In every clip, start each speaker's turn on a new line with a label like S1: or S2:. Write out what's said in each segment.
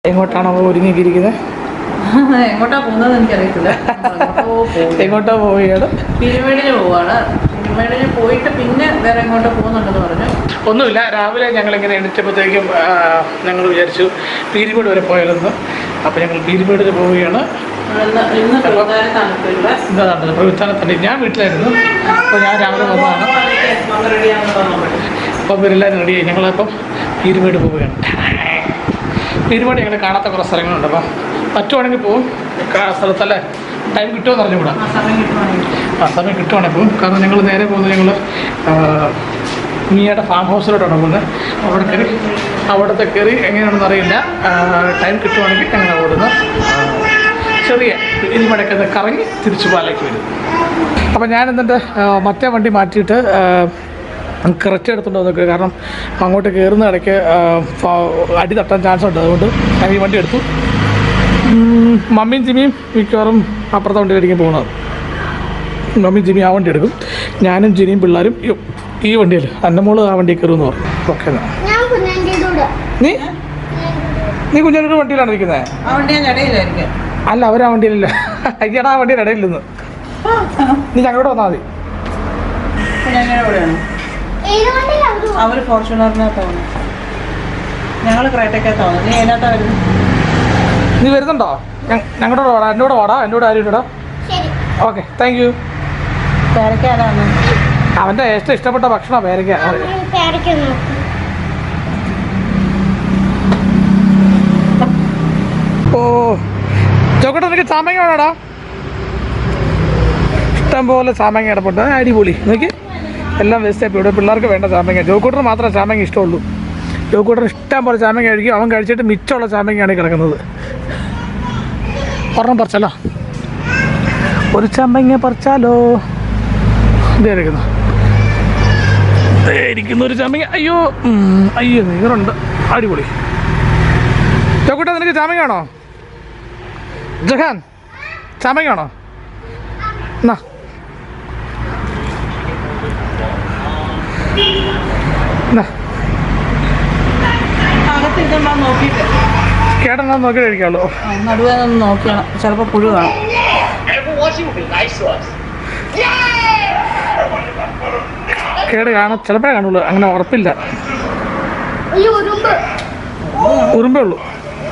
S1: എങ്ങോട്ടാണ് അവ ഒരുങ്ങിയിരിക്കുന്നത്
S2: എങ്ങോട്ടാ പോകുന്നത് എനിക്കറിയത്തില്ല എങ്ങോട്ടോ പോകും.
S1: എങ്ങോട്ടാ പോവുകയാണ്
S2: പിരമിഡിന് പോവാണ് പിരമിഡിന് പോയിട്ട് പിന്നെ വേറെ എങ്ങോട്ടോ പോകുന്നുണ്ടെന്ന് പറഞ്ഞു
S1: ഒന്നുമില്ല രാവിലെ ഞങ്ങൾ ഇങ്ങനെ എണീറ്റപ്പോഴത്തേക്കും ഞങ്ങൾ വിചാരിച്ചു പീരിമേട് വരെ പോയാലെന്ന് അപ്പോൾ ഞങ്ങൾ പീരിമേടിന് പോവുകയാണ്
S2: ഇന്ന് ഇന്ന് പ്രധാനത്താണ് ഇവിടെ
S1: എന്താണ് പ്രവിധാനത്തന്നെ ഞാൻ വീട്ടിലായിരുന്നു അപ്പോൾ ഞാൻ രാവിലെ വന്നതാണ്
S2: റെഡിയാണെന്ന് പറഞ്ഞു
S1: അപ്പോൾ ഇവരെല്ലാവരും റെഡിയായി ഞങ്ങളപ്പം പീരുമേട് പോവുകയാണ് പീരുമേട് ഞങ്ങൾ കാണാത്ത കുറേ സ്ഥലങ്ങളുണ്ട് അപ്പം പറ്റുവാണെങ്കിൽ പോവും കാ- സ്ഥലത്തല്ലേ ടൈം കിട്ടുമെന്ന് അറിഞ്ഞുകൂടാ
S2: ആ സമയം കിട്ടുവാണെങ്കിൽ
S1: ആ സമയം കിട്ടുവാണെങ്കിൽ പോവും കാരണം ഞങ്ങൾ നേരെ പോകുന്നത് ഞങ്ങൾ മിയയുടെ ഫാം ഹൗസിലോട്ടാണ് പോകുന്നത് അവിടെ കയറി അവിടുത്തെ കയറി എങ്ങനെയാണെന്ന് അറിയില്ല ടൈം കിട്ടുവാണെങ്കിൽ ഞങ്ങൾ അവിടുന്ന് ആ, ചെറിയ ഇരിമടയൊക്കെ ഒന്ന് കറങ്ങി തിരിച്ചു പാലേക്ക് വരും അപ്പം ഞാൻ എന്നിട്ട് ആ, മറ്റേ വണ്ടി മാറ്റിയിട്ട് കറക്റ്റ് എടുത്തുകൊണ്ട് നോക്കുക കാരണം അങ്ങോട്ട് കയറുന്ന ഇടയ്ക്ക് ആ, ഫ- അടി തട്ടാൻ ചാൻസ് ഉണ്ട് അതുകൊണ്ട് ഞാൻ ഈ വണ്ടി എടുത്തു ഉം, മമ്മിയും ജിമ്മിയും മിക്കവാറും അപ്പുറത്തെ വണ്ടിയിലായിരിക്കും പോകുന്നത് മമ്മിയും ജിമ്മി ആ വണ്ടി എടുക്കും ഞാനും ജിനിയും പിള്ളേരും ഈ- ഈ വണ്ടിയിൽ എൻ്റെ മോള് ആ വണ്ടിയിൽ കയറുമെന്ന് പറഞ്ഞു ഓക്കെ എന്നാ
S3: ഞാൻ കുഞ്ഞാൻ്റെ കൂടെ
S1: നീ നീ കുഞ്ഞാലൊരു വണ്ടിയിലാണ് ഇരിക്കുന്നത്
S2: ആ വണ്ടി ഞാൻ ഇടയിലായിരിക്കും
S1: അല്ല അവർ ആ വണ്ടിയിലില്ല അയ്യടാ ആ വണ്ടിയുടെ ഇടയിൽ നിന്ന് നീ ഞങ്ങളോട് വന്നാൽ മതി
S2: ഞാൻ എവിടെയാണ്
S3: ഏത് വണ്ടിയിലാ അവര് പോകുന്നത്?
S2: അവർ ഫോർച്യൂണറിനകത്താണ് ഞങ്ങൾ ക്രേറ്റക്കകത്താണ് പോകുന്നത് നീ അതിനകത്താ വരുന്നത്
S1: നീ വരുന്നുണ്ടോ ഞ- ഞങ്ങളുടെ കൂടെ വാടാ എൻ്റെ കൂടെ വാടാ എൻ്റെ കൂടെ ആരും ഇടാ
S3: ശരി
S1: ഓക്കെ താങ്ക് യു
S2: പേരക്കാരാണ്
S1: അവൻ്റെ ഏറ്റവും ഇഷ്ടപ്പെട്ട ഭക്ഷണം പേരയ്ക്ക
S3: പേരയ്ക്ക് നോക്ക്
S1: ഓ ചോക്കട്ടെ നിനക്ക് ചാമങ്ങ വേണോടാ ഇഷ്ടം പോലെ ചാമങ്ങ കിടപ്പുണ്ട് ആ, അടിപൊളി നോക്കി എല്ലാം വേസ്റ്റ് ആയി ഇവിടെ പിള്ളേർക്ക് വേണ്ട ചാമങ്ങ ജോക്കൂട്ടർ മാത്രമേ ചാമങ്ങ ഇഷ്ടമുള്ളൂ ജോക്കൂട്ടർ ഇഷ്ടം പോലെ ചാമങ്ങ കഴിക്കും അവൻ കഴിച്ചിട്ട് മിച്ചമുള്ള ചാമങ്ങയാണ് ഈ കിടക്കുന്നത് ഒരെണ്ണം പറിച്ചല്ലോ ഒരു ചാമ്പങ്ങ പറിച്ചാലോ ഇതേ ഇരിക്കുന്നു ദേ ഇരിക്കുന്നു ഒരു ചാമ്പങ്ങ അയ്യോ ഉം, അയ്യോ നീറുണ്ട് അടിപൊളി ചോക്കൂട്ട നിനക്ക് ചാമ്പങ്ങ ആണോ ജഹാൻ ചാമ്പങ്ങ ആണോ എന്നാ എന്നാ
S2: അകത്തിരുന്നാ നോക്കിയിട്ട്
S1: കേട്ടെന്നാ നോക്കി കഴിക്കാമല്ലോ
S2: നടുവേ നിന്ന് നോക്കണം ചിലപ്പോൾ പുഴു കാണും
S1: കേട് കാണാൻ ചിലപ്പോഴേ കാണുള്ളൂ അങ്ങനെ ഉറപ്പില്ല
S3: അയ്യോ ഉറുമ്പ്
S1: ഉറുമ്പേ ഉള്ളൂ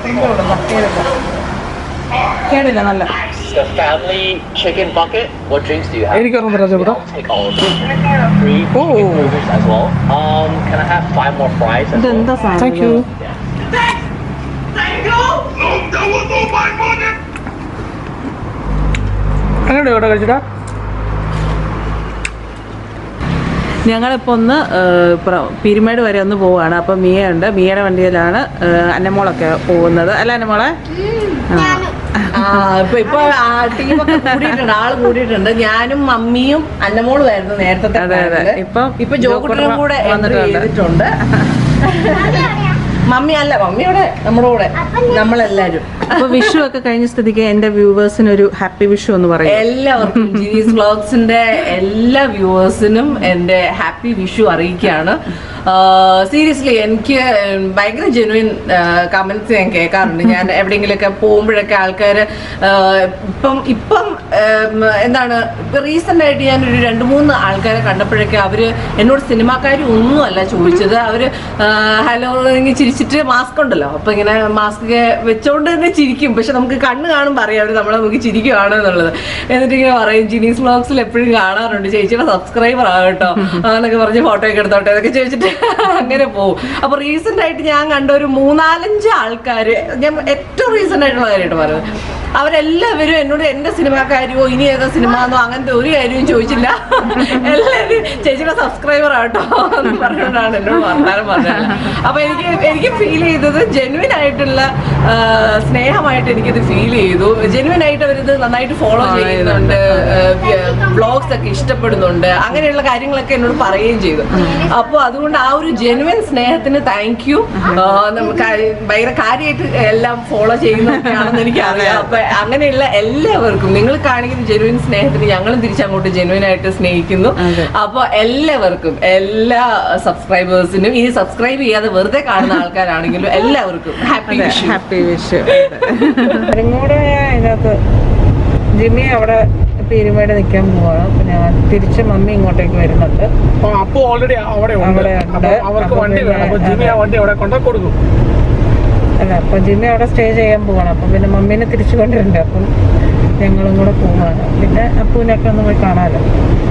S2: കേടില്ല നല്ല
S4: The family chicken bucket. What drinks do you have?
S1: എനിക്ക് ഓർമ്മ തരാം ചേട്ടാ
S4: I'll take all of them. Three
S1: Oh.
S4: chicken burgers as well. Um, can I have five more fries as well?
S2: ഇതെന്താ
S1: താങ്ക് യു അങ്ങനെ ഇവിടെ കഴിച്ചിട്ടാ
S2: ഞങ്ങളിപ്പോൾ ഒന്ന് ഏഹ്, പ്ര- പീരുമേട് വരെ ഒന്ന് പോവാണ് അപ്പം മിയ ഉണ്ട് മിയയുടെ വണ്ടിയിലാണ് ഏഹ്, അന്നമോളൊക്കെ പോകുന്നത് അല്ല അന്നമോളെ
S3: ഞാനും
S5: ആ ഇപ്പൊ ഇപ്പൊ ആ ടീമൊക്കെ കൂടിയിട്ടുണ്ട് ആള് കൂടിയിട്ടുണ്ട് ഞാനും മമ്മിയും അന്നമോളും ആയിരുന്നു നേരത്തെ
S2: അതെ, അതെ. ഇപ്പം
S5: ഇപ്പൊ ജോക്കുട്ടനും കൂടെ entry
S2: വന്നിട്ടുണ്ട്.
S5: ചെയ്തിട്ടുണ്ട് മമ്മി അല്ല മമ്മിയുടെ നമ്മുടെ കൂടെ നമ്മളെല്ലാരും
S2: അപ്പൊ വിഷു ഒക്കെ കഴിഞ്ഞ സ്ഥിതിക്ക് എന്റെ വ്യൂവേഴ്സിന് ഒരു ഹാപ്പി വിഷു എന്ന് പറയും
S5: എല്ലാവർക്കും ജിനീസ് വ്ളോഗ്സിന്റെ എല്ലാ വ്യൂവേഴ്സിനും എന്റെ ഹാപ്പി വിഷു അറിയിക്കുകയാണ് സീരിയസ്ലി എനിക്ക് ഭയങ്കര ജെനുവിൻ കമന്റ്സ് ഞാൻ കേൾക്കാറുണ്ട് ഞാൻ എവിടെയെങ്കിലുമൊക്കെ പോകുമ്പോഴൊക്കെ ആൾക്കാർ ഇപ്പം ഇപ്പം ഉം, എന്താണ് റീസെന്റ് ആയിട്ട് ഞാൻ ഒരു രണ്ട് മൂന്ന് ആൾക്കാരെ കണ്ടപ്പോഴൊക്കെ അവര് എന്നോട് സിനിമാക്കാരി ഒന്നുമല്ല ചോദിച്ചത് അവര് ഹലോ ഇങ്ങനെ ചിരിച്ചിട്ട് മാസ്ക് ഉണ്ടല്ലോ അപ്പൊ ഇങ്ങനെ മാസ്ക് വെച്ചോണ്ട് തന്നെ ചിരിക്കും പക്ഷെ നമുക്ക് കണ്ണ് കാണുമ്പോൾ അറിയാം അവര് നമ്മളെ നോക്കി ചിരിക്കുവാണ് എന്നുള്ളത് എന്നിട്ട് ഇങ്ങനെ പറയും ജിനീസ് വ്ളോഗ്സിൽ എപ്പോഴും കാണാറുണ്ട് ചേച്ചിയുടെ സബ്സ്ക്രൈബർ ആകട്ടോ എന്നൊക്കെ പറഞ്ഞ് ഫോട്ടോ ഒക്കെ എടുത്തോട്ടെ എന്നൊക്കെ ചോദിച്ചിട്ട് അങ്ങനെ പോകും അപ്പൊ റീസെന്റ് ആയിട്ട് ഞാൻ കണ്ട ഒരു മൂന്നാലഞ്ച് ആൾക്കാര് ഞാൻ ഏറ്റവും റീസെന്റ് ആയിട്ടുള്ള കാര്യമായിട്ട് പറയുന്നത് അവരെല്ലാവരും എന്നോട് എന്റെ സിനിമാക്കാരിയോ ഇനി ഏതാ സിനിമ എന്നോ അങ്ങനത്തെ ഒരു കാര്യവും ചോദിച്ചില്ല എല്ലാവരും ചേച്ചിയുടെ സബ്സ്ക്രൈബർ ആട്ടോ എന്ന് പറഞ്ഞുകൊണ്ടാണ് എന്നോട് വർത്താനം പറഞ്ഞത് അപ്പൊ എനിക്ക് എനിക്ക് ഫീൽ ചെയ്തത് ജെനുവിൻ ആയിട്ടുള്ള ആ, സ്നേഹമായിട്ട് എനിക്കിത് ഫീൽ ചെയ്തു ജെനുവിൻ ആയിട്ട് അവരിത് നന്നായിട്ട് ഫോളോ ചെയ്യുന്നുണ്ട് വ്ളോഗ്സ് ഒക്കെ ഇഷ്ടപ്പെടുന്നുണ്ട് അങ്ങനെയുള്ള കാര്യങ്ങളൊക്കെ എന്നോട് പറയുകയും ചെയ്തു അപ്പോൾ അതുകൊണ്ട് ആ ഒരു ജെനുവൻ സ്നേഹത്തിന് താങ്ക് യു നമുക്ക് ഭയങ്കര കാര്യമായിട്ട് എല്ലാം ഫോളോ ചെയ്യുന്നതൊക്കെയാണെന്ന് എനിക്കറിയാം അപ്പൊ അങ്ങനെയുള്ള എല്ലാവർക്കും നിങ്ങൾ കാണിക്കുന്ന ജെനുവൻ സ്നേഹത്തിന് ഞങ്ങളും തിരിച്ചങ്ങോട്ട് ജെനുവൻ ആയിട്ട് സ്നേഹിക്കുന്നു
S2: അതെ.
S5: അപ്പൊ എല്ലാവർക്കും എല്ലാ സബ്സ്ക്രൈബേഴ്സിനും ഇനി സബ്സ്ക്രൈബ് ചെയ്യാതെ വെറുതെ കാണുന്ന ആൾക്കാരാണെങ്കിലും എല്ലാവർക്കും ഹാപ്പി വിഷു
S2: ഹാപ്പി വിഷു കൂടെ ഞാൻ അതിനകത്ത് ജിമ്മി അവിടെ പീരുമേട് നിൽക്കാൻ പോവാണ് അപ്പൊ ഞാൻ തിരിച്ച് മമ്മി ഇങ്ങോട്ടേക്ക് വരുന്നുണ്ട്
S1: അപ്പൊ അപ്പു ഓൾറെഡി അവിടെ ഉണ്ട്
S2: അവിടെ ഉണ്ട്.
S1: അപ്പൊ അവർക്ക്
S2: അപ്പൊ
S1: വണ്ടി
S2: പിന്നെ,
S1: വേണം അപ്പൊ ജിമ്മി ആ വണ്ടി അവിടെ കൊണ്ടു കൊടുക്കും
S2: അല്ല അപ്പൊ ജിമ്മി അവിടെ സ്റ്റേ ചെയ്യാൻ പോവാണ് അപ്പം പിന്നെ മമ്മീനെ തിരിച്ചു കൊണ്ടുവരണ്ടേ അപ്പം ഞങ്ങളും കൂടെ പോവാണ് പിന്നെ അപ്പൂനൊക്കെ ഒന്ന് പോയി കാണാലോ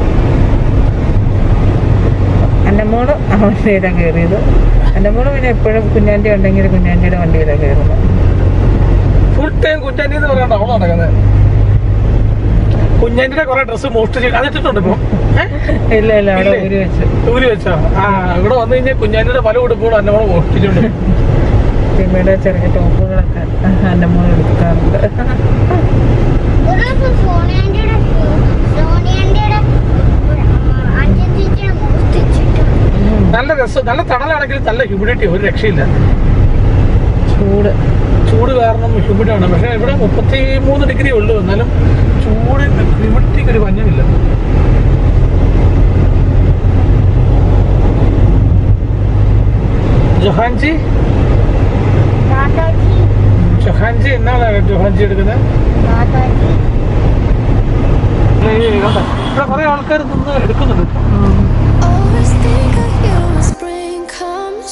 S2: അന്നമ്മോള് ആ വണ്ടിയിലാണ് കയറിയത് അന്നമ്മോള് പിന്നെ എപ്പോഴും കുഞ്ഞാൻ്റെ ഉണ്ടെങ്കിൽ കുഞ്ഞാൻ്റിയുടെ വണ്ടിയിലാണ് കയറുന്നത്
S1: ഫുൾ ടൈം കുഞ്ഞാൻ്റെ എന്ന് പറയാണ്ട് അവള് നടക്കുന്നത് കുഞ്ഞാൻ്റെ കുറെ ഡ്രസ്സ് മോഷ്ടിച്ച് അതിട്ടിട്ടുണ്ട് ഇപ്പൊ
S2: ഇല്ല ഇല്ല അവിടെ
S1: ഇല്ലേ?
S2: ഊരി വെച്ചു
S1: ഊരി വെച്ചോ ആ ഇവിടെ വന്നു കഴിഞ്ഞാൽ കുഞ്ഞാൻ്റെ പല ഉടുപ്പുകളും എന്നെ കൂടെ മോഷ്ടിച്ചിട്ടുണ്ട്
S2: ജിമ്മിയുടെ ചെറിയ ടോപ്പുകളൊക്കെ അന്നമ്മോള് എടുക്കാറുണ്ട്
S3: ഒരു ദിവസം സോണിയാൻ്റിയുടെ സോണിയാൻ്റിയുടെ അഞ്ചെത്തിയുടെ മോഷ്ടിച്ചിട്ട്
S1: നല്ല രസം നല്ല തണലാണെങ്കിലും നല്ല ഹ്യൂമിഡിറ്റി ഒരു രക്ഷയില്ല
S2: ചൂട്
S1: ചൂട് കാരണം ഹ്യൂമിഡി ആണ് പക്ഷെ ഇവിടെ മുപ്പത്തി മൂന്ന് ഡിഗ്രി ഉള്ളൂ എന്നാലും ചൂട് ഹ്യൂമിഡിറ്റിക്ക് ഒരു പഞ്ഞമില്ല ജൊഹാൻജി
S3: ദാദാജി
S1: ജൊഹാൻജി എന്നാണ് ജൊഹാൻജി എടുക്കുന്നത്
S3: ദാദാജി
S1: ഇവിടെ കുറെ ആൾക്കാർ നിന്ന് എടുക്കുന്നുണ്ട്
S6: Always think of you when spring comes.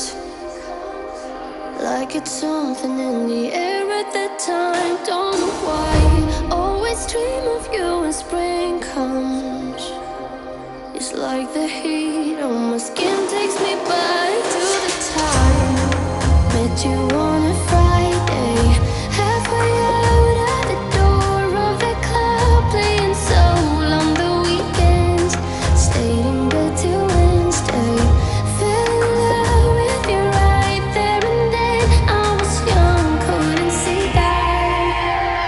S6: Like it's something in the air at that time. Don't know why. Always dream of you when spring comes. It's like the heat on my skin takes me back to the time. Met you on a Friday. Halfway out at the door of the club, playing soul on the weekends. Stayed in bed till Wednesday. Fell in love with you right there and then. I was young, couldn't see that.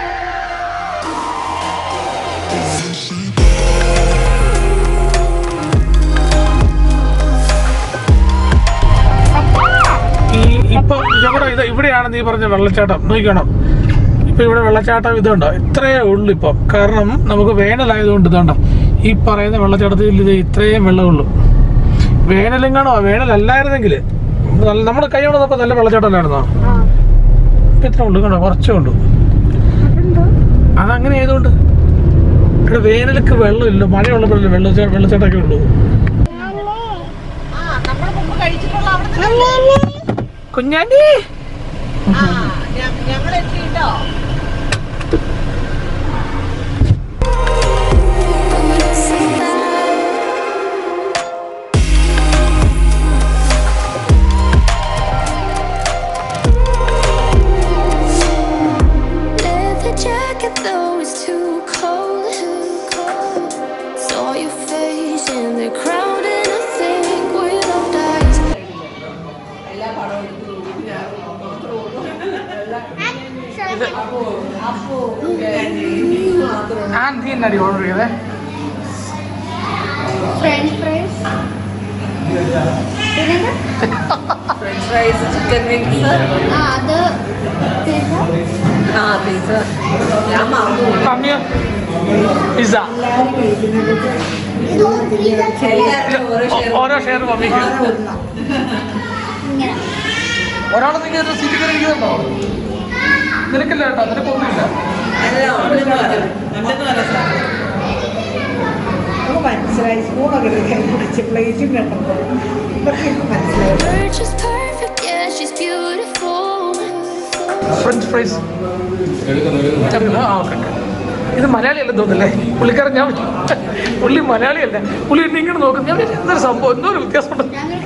S1: ഈ ഇപ്പൊ ഇവിടെ ഇത് ഇവിടെയാണ് നീ പറഞ്ഞ വെള്ളച്ചാട്ടം നോക്കണം ഇപ്പൊ ഇവിടെ വെള്ളച്ചാട്ടം ഇതുണ്ടോ ഇത്രയേ ഉള്ളൂ ഇപ്പം കാരണം നമുക്ക് വേനലായതുകൊണ്ട് ഇതുണ്ടോ ഈ പറയുന്ന വെള്ളച്ചാട്ടത്തിൽ ഇത് ഇത്രയും വെള്ളമുള്ളൂ വേനലെങ്ങാണോ വേനലല്ലായിരുന്നെങ്കിൽ നമ്മൾ കൈ കൊണ്ടപ്പോ നല്ല വെള്ളച്ചാട്ടമല്ലായിരുന്നോ ഇപ്പൊ ഇത്ര ഉള്ളൂ കണ്ടോ കുറച്ചേ ഉള്ളൂ അതങ്ങനെ ആയതുകൊണ്ട് ഇവിടെ വേനലക്ക് വെള്ളമില്ല മഴയുള്ളപ്പോഴല്ലേ വെള്ളച്ചാട്ടം വെള്ളച്ചാട്ടമൊക്കെ ഉള്ളൂ കുഞ്ഞാണ്ടി
S6: Couldn't see that. Leather jacket though it's too cold. Saw your face in the crowd and I think we'll all die.
S1: ഞാൻ നീ എന്നാടി ഓർഡർ ചെയ്തേ
S3: ഫ്രഞ്ച് ഫ്രൈസ് പിന്നെന്താ
S5: ഫ്രഞ്ച് ഫ്രൈസ് ചിക്കൻ വിങ്സ്
S3: ആ അത് പിസ്സ
S5: ആ പിസ്സ ഞാൻ മറന്നു
S1: മമ്മിയോ പിസ്സ
S3: ഇത് ത്രീ
S5: എല്ലാവരും ഓരോ share
S1: ഓരോ ഷെയർ മമ്മിക്ക്
S3: ഇങ്ങനെ
S1: ഒരാൾ നിങ്ങൾ സീറ്റ് കയറി ഇരിക്കുന്നുണ്ടോ നിനക്കില്ല കേട്ടോ നിനക്കൊന്നുമില്ല
S5: എല്ലാം ഉണ്ടെന്ന് പറഞ്ഞു.
S2: മനസ്സിലായി സ്പൂണൊക്കെ പ്ലേറ്റും കണ്ടപ്പോ ഇതൊക്കെ മനസ്സിലായി
S6: We're just perfect, yeah, she's beautiful.
S1: French fries ആ ഓക്കെ ഓക്കെ ഇത് മലയാളിയല്ല തോന്നുന്നല്ലേ പുള്ളിക്കാരൻ ഞാൻ പുള്ളി മലയാളിയല്ല പുള്ളി എന്നെ ഇങ്ങനെ നോക്കും ഞാൻ വിചാരിച്ചു, എന്തൊരു സംഭവം എന്തോ ഒരു വ്യത്യാസമുണ്ട്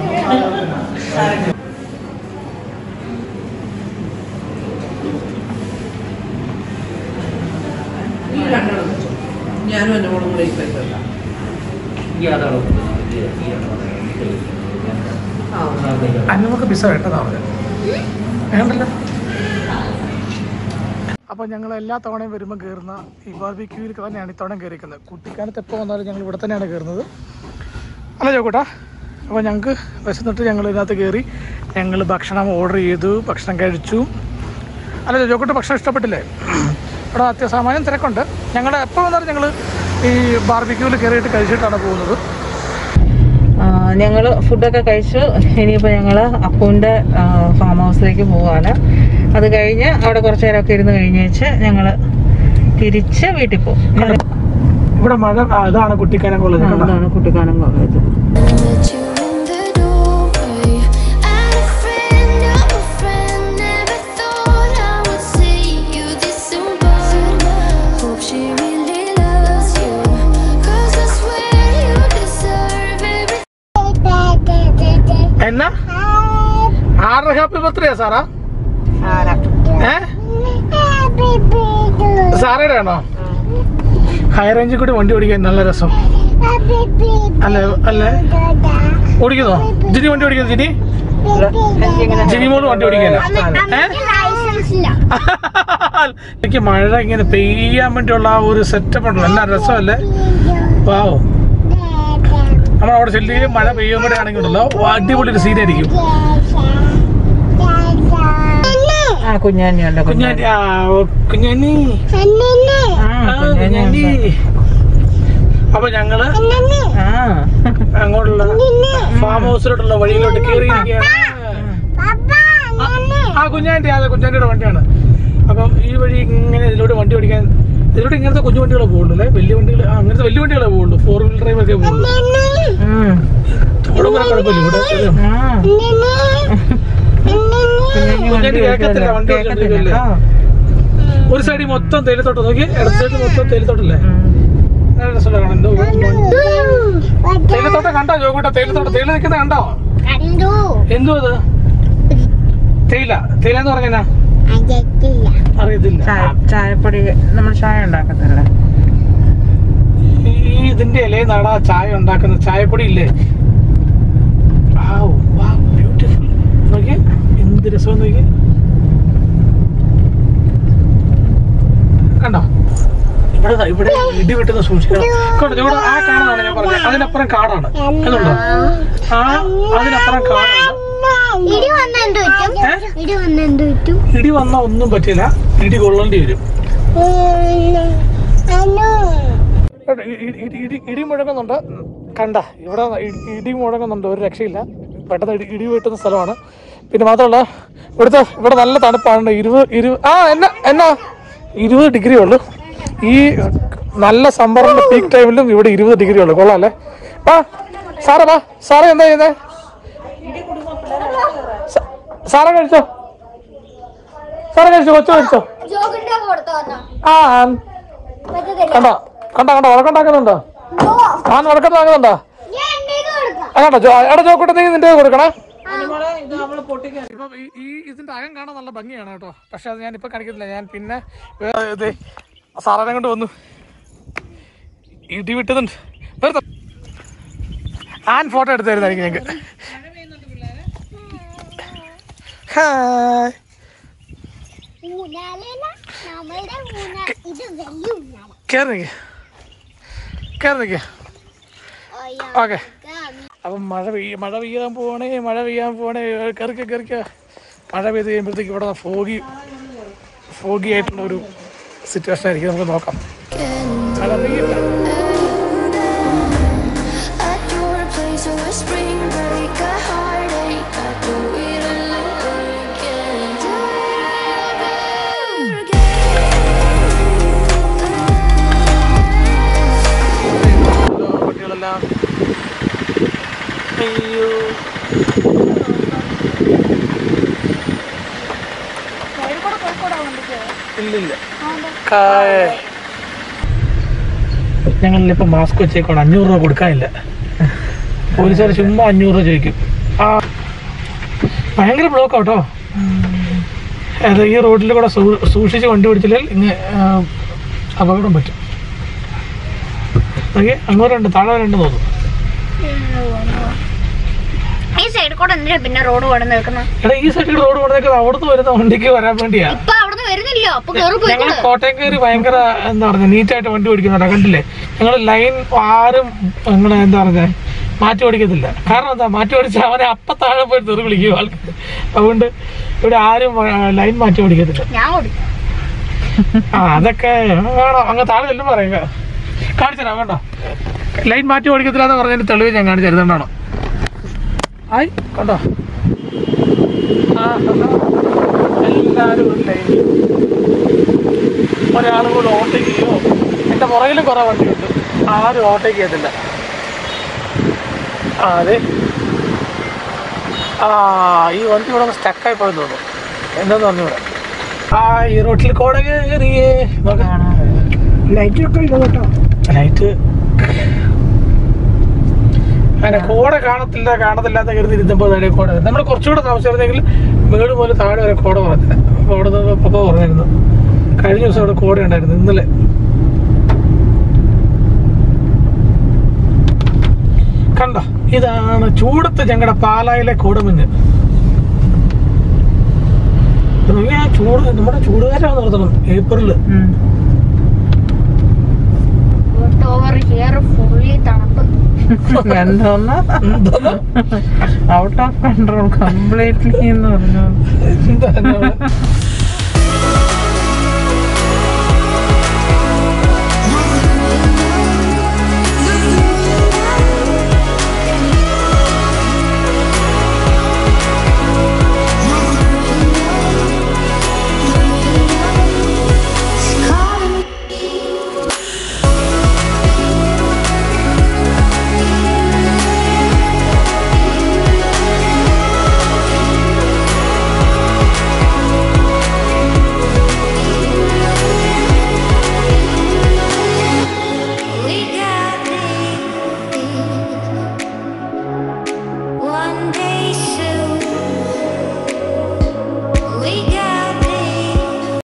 S5: ഞാനും എൻ്റെ മോളും കൂടെ ഇപ്പൊ ഇട്ടതാ. ആ
S1: അന്ന് നമുക്ക് പിസ വേണ്ടതാണ് വേണ്ടല്ലോ അപ്പോൾ ഞങ്ങൾ എല്ലാ തവണയും വരുമ്പോൾ കയറുന്ന ഈ ബാർബിക്യൂവിൽ തന്നെയാണ് ഇത്തവണ കയറിക്കുന്നത് കുട്ടിക്കാലത്ത് എപ്പോൾ വന്നാലും ഞങ്ങൾ ഇവിടെ തന്നെയാണ് കയറുന്നത് അല്ല ചോക്കൂട്ടാ അപ്പോൾ ഞങ്ങൾക്ക് വിശന്നിട്ട് ഞങ്ങൾ ഇതിനകത്ത് കയറി ഞങ്ങൾ ഭക്ഷണം ഓർഡർ ചെയ്തു ഭക്ഷണം കഴിച്ചു അല്ല ജോക്കോട്ട് ഭക്ഷണം ഇഷ്ടപ്പെട്ടില്ലേ ഇവിടെ അത്യാസാമാന്യം തിരക്കുണ്ട് ഞങ്ങൾ എപ്പോൾ വന്നാലും ഞങ്ങൾ ഈ ബാർബിക്യൂവിൽ കയറിയിട്ട് കഴിച്ചിട്ടാണ് പോകുന്നത്
S2: ഞങ്ങൾ ഫുഡൊക്കെ കഴിച്ചു ഇനിയിപ്പോൾ ഞങ്ങൾ അപ്പൂൻ്റെ ഫാം ഹൗസിലേക്ക് പോവാണ് അത് കഴിഞ്ഞ് അവിടെ കുറച്ച് നേരമൊക്കെ ഇരുന്ന് കഴിഞ്ഞ് വെച്ച് ഞങ്ങൾ തിരിച്ച് വീട്ടിൽ പോകും
S1: ഇവിടെ മഴ ആ, ഇതാണ് കുട്ടിക്കാനം കോളേജ് കണ്ടോ?
S2: അതാണ് Kuttikkanam college
S6: Met you in the doorway. And a friend of a friend never thought I would see you this soon. But hope she really loves you. 'Cause I swear you deserve everything.
S1: എന്നാ ആരുടെ happy birthday Sarah ഏ സാറയുടെ ആണോ high റേഞ്ചിൽ കൂടി വണ്ടി ഓടിക്കാൻ നല്ല രസം അല്ലേ അല്ലേ ഓടിക്കുന്നോ ജിനി വണ്ടി ഓടിക്കുന്നു ജിനി ജിനി മോള് വണ്ടി ഓടിക്കാനോ ഏ എനിക്ക് മഴ ഇങ്ങനെ പെയ്യാൻ വേണ്ടിയുള്ള ആ ഒരു സെറ്റപ്പ് ഉണ്ടല്ലോ എല്ലാ രസമല്ലേ വാവോ നമ്മൾ അവിടെ ചെല്ലി മഴ പെയ്യുമ്പോഴേ ആണെങ്കിൽ ഉണ്ടല്ലോ അടിപൊളി ഒരു സീനായിരിക്കും
S2: ആ കുഞ്ഞാനി ഉണ്ട്
S1: കുഞ്ഞാനി ആ ഓ, കുഞ്ഞാനി
S2: ആ
S1: ആ,
S2: കുഞ്ഞാനി
S1: കുഞ്ഞാനി അപ്പൊ ഞങ്ങള്
S2: ആ
S1: അങ്ങോട്ടുള്ള ഫാം ഹൗസിലോട്ടുള്ള വഴിയിലോട്ട് കയറിയിരിക്കുകയാണ് ആ കുഞ്ഞാൻ്റെ അതെ കുഞ്ഞാൻ്റെ വണ്ടിയാണ് അപ്പം ഈ വഴി ഇങ്ങനെ ഇതിലൂടെ വണ്ടി ഓടിക്കാൻ ഇതിലൂടെ ഇങ്ങനത്തെ കുഞ്ഞു വണ്ടികളെ പോകുള്ളൂ അല്ലേ വലിയ വണ്ടികൾ ആ അങ്ങനത്തെ വലിയ വണ്ടികളെ പോകുള്ളൂ ഫോർ വീലർ ഡ്രൈവ് ഒക്കെ പോകുള്ളൂ
S2: ഉം.
S1: ഇവിടെ വരെ കുഴപ്പമില്ല ഇവിടെ ഒരു-
S2: ആ കുഞ്ഞാനി വണ്ടി
S1: കുഞ്ഞാനി കേൾക്കത്തില്ല, വണ്ടി
S2: കേൾക്കത്തില്ല
S1: ഓടിച്ചോണ്ടിരിക്കുവല്ലേ?
S2: കേട്ടോ.
S1: ഒരു സൈഡിൽ മൊത്തം തേയിലത്തോട്ടം നോക്കി ഇടത് സൈഡിൽ മൊത്തം തേയിലത്തോട്ടല്ലേ
S2: ഉം.
S1: നല്ല രസമുള്ള കാണാൻ എന്തോ തേയിലത്തോട്ടം കണ്ടോ ജോകൂട്ട തേയിലത്തോട്ടം തേയില നിൽക്കുന്നത് കണ്ടോ
S3: കണ്ടു
S1: എന്തോ അത് തേയില തേയില എന്ന് പറഞ്ഞാ
S3: അജറ്റില്ല
S1: അറിയത്തില്ല
S2: ചായ ചായപ്പൊടി നമ്മൾ ചായ ഉണ്ടാക്കത്തില്ലേ
S1: ഈ ഇതിന്റെ ഇലയിൽ നടാ ചായ ഉണ്ടാക്കുന്ന ചായപ്പൊടി ഇല്ലേ ബ്യൂട്ടിഫുൾ നോക്കിയേ എന്ത് രസം നോക്കിയേ കണ്ടോ ഇവിടെ ദാ ഇവിടെ ഇടി വെട്ടുന്ന സൂക്ഷിക്കണം കണ്ടോ ഇവിടെ ആ കാണുന്നതാണ് ഞാൻ പറഞ്ഞത് അതിനപ്പുറം കാടാണ് അതുണ്ടോ ആ അതിനപ്പുറം കാടാണ്
S3: ഇടി വന്ന എന്ത് പറ്റും
S1: ഏ?
S3: ഇടി വന്ന എന്ത് പറ്റും
S1: ഇടി വന്നാൽ ഒന്നും പറ്റില്ല ഇടി കൊള്ളേണ്ടി വരും ഇവിടെ ഇ- ഇ- ഇ- ഇടി ഇടി മുഴങ്ങുന്നുണ്ട് കണ്ട ഇവിടെ ഇ- ഇടി മുഴങ്ങുന്നുണ്ട് ഒരു രക്ഷയില്ല പെട്ടെന്ന് ഇടി ഇടി വെട്ടുന്ന സ്ഥലമാണ് പിന്നെ മാത്രമല്ല ഇവിടുത്തെ ഇവിടെ നല്ല തണുപ്പാണ് ഇരുപത് ഇരുപത് ആ എന്നാ എന്നാ ഇരുപത് ഡിഗ്രി ഉള്ളു ഈ നല്ല സമ്മറിന്റെ പീക്ക് ടൈമിലും ഇവിടെ ഇരുപത് ഡിഗ്രി ഉള്ളു കൊള്ളാം അല്ലേ വാ സാറേ വാ സാറേ എന്താ ചെയ്യുന്നേ സ- സാറേ കഴിച്ചോ സാറേ കഴിച്ചോ കൊച്ചു കഴിച്ചോ
S3: ജോഗിന്റെ കൊടുത്തു വന്നോ
S1: ആ കണ്ടോ കണ്ടോ കണ്ടോ വഴക്കുണ്ടാക്കുന്നുണ്ടോ ഞാൻ വഴക്കുണ്ടാക്കുന്നുണ്ടോ
S3: ഞാൻ എന്റെ കൊടുക്കാം
S1: ആ കണ്ടോ ജോ- എടാ ജോക്കൂട്ട നീ നിന്റെ കൊടുക്കണേ ഇപ്പം ഈ ഈ ഇതിന്റെ അകം കാണാൻ നല്ല ഭംഗിയാണ് കേട്ടോ പക്ഷെ അത് ഞാൻ ഇപ്പൊ കാണിക്കത്തില്ല ഞാൻ പിന്നെ വേറെ ഇത് സാറിനെ കൊണ്ട് വന്നു ഇടി വിട്ടുന്നുണ്ട് വെറുതെ ഞാൻ ഫോട്ടോ എടുത്തു തരുന്നതായിരിക്കും ഞങ്ങൾക്ക് ഹായ്
S3: ഊനാലല്ല നമ്മളുടെ ഊന ഇത് വലിയ ഊനാല
S1: കയറി നിൽക്കുക കയറി നിൽക്കുക ഓക്കെ അപ്പം മഴ പെയ്യ മഴ പെയ്യാൻ പോണേ മഴ പെയ്യാൻ പോണേ കറിക്ക കറിക്ക മഴ പെയ്ത് കഴിയുമ്പോഴത്തേക്ക് ഇവിടെ ഫോഗി ഫോഗി ആയിട്ടുള്ള ഒരു സിറ്റുവേഷൻ ആയിരിക്കും നമുക്ക് നോക്കാം മഴ പെയ്യില്ല
S6: At your place of a spring break, a heartache. I do it all over again. Do it all over
S1: കുട്ടികളെല്ലാം അയ്യോ ഇല്ലില്ല ഞങ്ങളിപ്പോ മാസ്ക് വെച്ചേക്കാണ് അഞ്ഞൂറ് രൂപ കൊടുക്കാനില്ല പോലീസുകാർ ചുമ്മാ അഞ്ഞൂറ് രൂപ ചോദിക്കും ആ ഭയങ്കര ബ്ലോക്ക് കേട്ടോ അത് ഈ റോഡിൽ കൂടെ സൂ- സൂക്ഷിച്ച് വണ്ടി ഓടിച്ചില്ലെങ്കിൽ ഇങ്ങനെ ആ, അപകടം പറ്റും ഓക്കെ അങ്ങോട്ടുണ്ട് താഴെ രണ്ട് തോന്നുന്നു
S3: ഈ സൈഡിൽ കൂടെ എന്തിനാ പിന്നെ റോഡ് കൊണ്ട് നിൽക്കുന്നത്
S1: എടാ ഈ സൈഡിൽ റോഡ് കൊണ്ടേക്കുന്നത് അവിടുന്ന് വരുന്ന വണ്ടിക്ക് വരാൻ വേണ്ടിയാ
S3: ഇപ്പൊ അവിടുന്ന് വരുന്നില്ല അപ്പൊ കേറി
S1: ഞങ്ങൾ
S3: പോയിക്കോളൂ
S1: കോട്ടയം കയറി ഭയങ്കര എന്താ പറയുക നീറ്റായിട്ട് വണ്ടി ഓടിക്കുന്നുണ്ട് കണ്ടില്ലേ ഞങ്ങൾ ലൈൻ ആരും നിങ്ങൾ എന്താ പറയുക മാറ്റി ഓടിക്കത്തില്ല കാരണം എന്താ മാറ്റി ഓടിച്ചാൽ അവനെ അപ്പം താഴെ പോയി തെറി വിളിക്കും ആൾക്കാർ അതുകൊണ്ട് ഇവിടെ ആരും ലൈൻ മാറ്റി ഓടിക്കത്തില്ല
S3: ഞാൻ കൊടുക്കും
S1: ആ അതൊക്കെ വേണം അങ്ങ് താഴെ ചെല്ലും പറയുക കാണിച്ചുതരാം വേണ്ട ലൈൻ മാറ്റി ഓടിക്കത്തില്ല എന്ന് പറഞ്ഞതിന് തെളിവ് ഞാൻ കാണിച്ചു തരുന്നുണ്ടാണോ ആയി കണ്ടോ ആ, ആ, ആ. എല്ലാവരും ഒരു ലൈനിൽ ഒരാൾ കൂടെ ഓവർടേക്ക് ചെയ്യുമോ എൻ്റെ പുറകിലും കുറേ വണ്ടിയുണ്ട് ആരും ഓവർടേക്ക് ചെയ്യത്തില്ല ആ അതെ ആ ഈ വണ്ടി ഇവിടെ സ്റ്റക്കായി പോയെന്ന് തോന്നുന്നു എന്താന്ന് പറഞ്ഞു ഇവിടെ ആ ഈ റോട്ടിൽ കോട കയറിയേ
S2: ലൈറ്റൊക്കെ ഇല്ല കേട്ടോ
S1: ലൈറ്റ് അങ്ങനെ കോട കാണത്തില്ല കാണത്തില്ലാത്ത കരുതി ഇരുന്നപ്പോൾ താഴെ കോട നമ്മൾ കുറച്ചുകൂടെ താമസിച്ചിരുന്നെങ്കിൽ മേട് മുതൽ താഴെ വരെ കോട പറഞ്ഞില്ല അപ്പോൾ അവിടെ നിന്ന് പപ്പ പറഞ്ഞിരുന്നു കഴിഞ്ഞ ദിവസം അവിടെ കോട ഉണ്ടായിരുന്നു ഇന്നലെ കണ്ടോ ഇതാണ് ചൂടത്ത് ഞങ്ങളുടെ പാലായിലെ കോടമഞ്ഞ് ഇങ്ങനെ ചൂട് നമ്മുടെ ചൂടുകാരാണ് നിർത്തണം ഏപ്രില്
S3: ഓവർ ഹിയർ ഫുള്ളി തണുപ്പ്
S2: എന്തോന്ന്
S1: എന്തോന്ന്?
S2: ഔട്ട് ഓഫ് കൺട്രോൾ കംപ്ലീറ്റ്ലി എന്ന് പറഞ്ഞു
S1: എന്താ